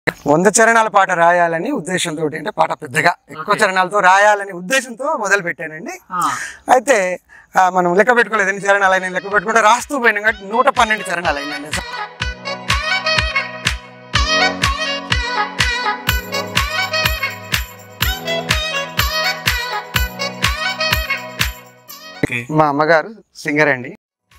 వంద చరణాల పాట రాయాలని ఉద్దేశంతో అంటే పాట పెద్దగా ఎక్కువ చరణాలతో రాయాలని ఉద్దేశంతో మొదలు పెట్టానండి అయితే ఆ, మనం లెక్క పెట్టుకోలేదు ఎన్ని చరణాలు అయినా లెక్క పెట్టుకుంటే రాస్తూ పోయినాం కాబట్టి నూట పన్నెండు చరణాలు అయినండి మా అమ్మగారు సింగర్ అండి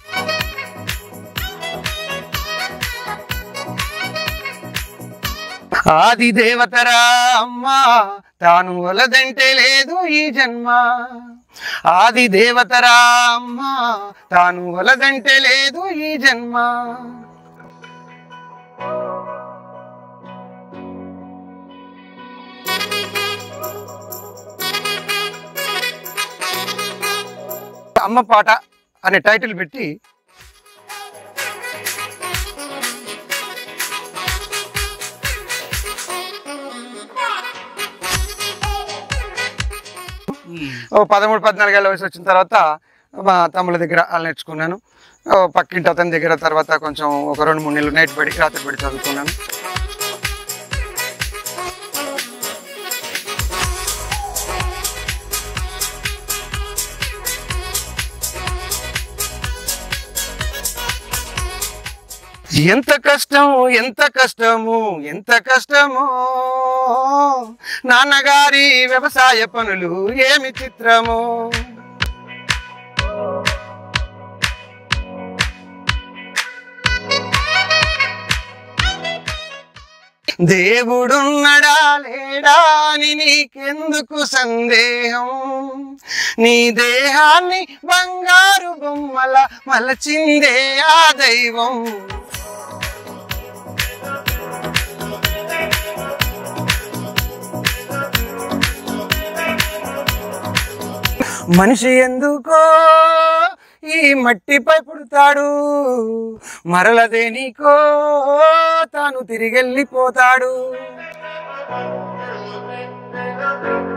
ఆది దేవతరా అమ్మా తాను వలదంటే లేదు ఈ జన్మ ఆది దేవతరా అమ్మా తాను వలదంటే లేదు ఈ జన్మ అమ్మ పాట అనే టైటిల్ పెట్టి ఓ పదమూడు పద్నాలుగేళ్ళ వయసు వచ్చిన తర్వాత మా తమ్ముళ్ళ దగ్గర వాళ్ళు నేర్చుకున్నాను ఓ పక్కింటి అతని దగ్గర తర్వాత కొంచెం ఒక రెండు మూడు నెలలు నైట్ పడి రాత్రి పడి చదువుకున్నాను ఎంత కష్టము ఎంత కష్టము ఎంత కష్టము నాన్నగారి వ్యవసాయ పనులు ఏమి చిత్రము దేవుడున్నడా లేడా అని నీకెందుకు సందేహం నీ దేహాన్ని బంగారు బొమ్మల మలచిందే ఆ దైవం మనిషి ఎందుకో ఈ మట్టిపై పుడతాడు మరల దేనికో తాను తిరిగెళ్ళిపోతాడు